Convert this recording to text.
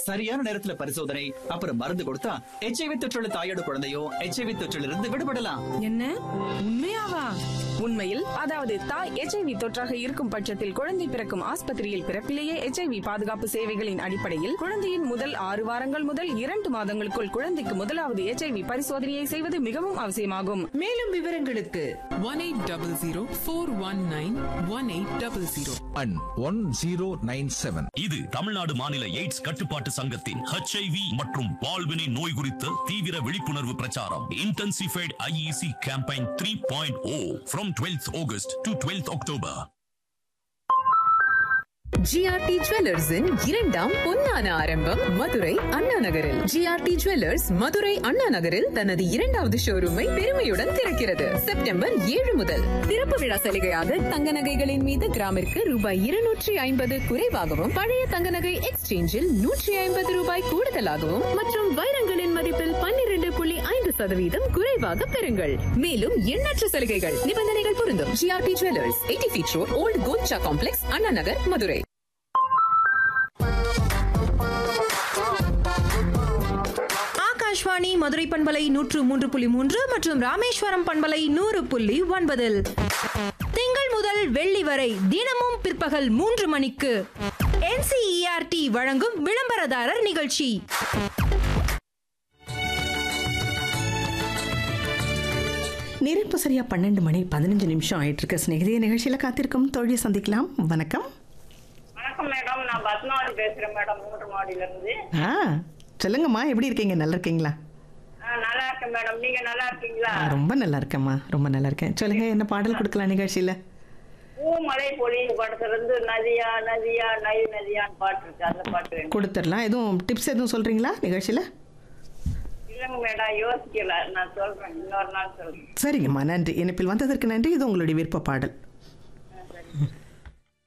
சரியான நேரத்துல பரிசோதனை அப்புறம் மருந்து கொடுத்தா எச்ஐவி தொற்றுள்ள தாயோட குழந்தையும் எச்ஐவி தொற்றிலிருந்து இருந்து விடுபடலாம் என்ன உண்மையாவா உண்மையில் அதாவது தாய் எச்ஐவி தொற்றாக இருக்கும் பட்சத்தில் குழந்தை பிறக்கும் ஆஸ்பத்திரியில் பிறப்பிலேயே எச்ஐவி பாதுகாப்பு சேவைகளின் அடிப்படையில் குழந்தையின் முதல் ஆறு வாரங்கள் முதல் இரண்டு மாதங்களுக்குள் குழந்தைக்கு முதலாவது எச்ஐவி பரிசோதனையை செய்வது மிகவும் அவசியமாகும் மேலும் விவரங்களுக்கு one 1800 and one zero nine seven இது தமிழ்நாடு மாநில எய்ட்ஸ் கட்டுப்பாட்டு சங்கத்தின் ஹெச்ஐவி மற்றும் பால்வினை நோய் குறித்த தீவிர விழிப்புணர்வு பிரச்சாரம் intensified IEC campaign three point O from twelfth August to twelfth October GRT ஜுவல்லர்ஸின் இரண்டாம் பொன்னான ஆரம்பம் மதுரை அண்ணா நகரில் ஜிஆர்டி ஜுவல்லர்ஸ் மதுரை அண்ணா நகரில் தனது இரண்டாவது ஷோரூமை பெருமையுடன் திறக்கிறது செப்டம்பர் ஏழு முதல் திறப்பு விழா சலுகையாக தங்க நகைகளின் மீது கிராமிற்கு ரூபாய் இருநூற்றி ஐம்பது குறைவாகவும் பழைய தங்க நகை எக்ஸ்சேஞ்சில் நூற்றி ஐம்பது ரூபாய் கூடுதலாகவும் மற்றும் வைரங்களின் மதிப்பில் பன்னிரண்டு புள்ளி ஐந்து சதவீதம் குறைவாக பெறுங்கள் மேலும் எண்ணற்ற சலுகைகள் நிபந்தனைகள் பொருந்தும் GRT jewellers eighty feet road old Kolcha complex Anna Nagar Madurai Akashvani Madurai பண்பலை நூற்று மூன்று புள்ளி மூன்று மற்றும் ராமேஸ்வரம் பண்பலை நூறு புள்ளி ஒன்பதில் திங்கள் முதல் வெள்ளி வரை தினமும் பிற்பகல் மூன்று மணிக்கு NCERT வழங்கும் விளம்பரதாரர் நிகழ்ச்சி நேரம் இப்போ சரியா பன்னெண்டு மணி பதினஞ்சு நிமிஷம் ஆயிட்டு இருக்க சிநேகிதிய நிகழ்ச்சியில காத்திருக்கும் தோழியை சந்திக்கலாம் வணக்கம் வணக்கம் மேடம் நான் பத்மாவதி பேசுறேன் மேடம் மூன்று மாடியில இருந்து ஆ சொல்லுங்கம்மா எப்படி இருக்கீங்க நல்லா இருக்கீங்களா ஆ, நல்லா இருக்கேன் மேடம் நீங்க நல்லா இருக்கீங்களா ஆ, ரொம்ப நல்லா இருக்கேம்மா ரொம்ப நல்லா இருக்கேன் சொல்லுங்க என்ன பாடல் கொடுக்கலாம் நிகழ்ச்சியில பூ மழை பொழியும் படத்துல இருந்து நதியா நதியா நை நதியான்னு பாட்டு இருக்கு அந்த பாட்டு வேணும் கொடுத்துடலாம் எதுவும் டிப்ஸ் எதுவும் சொல்றீங்களா நிகழ்ச்சியில இல்லைங்க மேடம் யோசிக்கல நான் சொல்றேன் இன்னொரு நாள் சொல்றேன் சரிங்கம்மா நன்றி இணைப்பில் வந்ததற்கு நன்றி இது உங்களுடைய விருப்ப பாடல்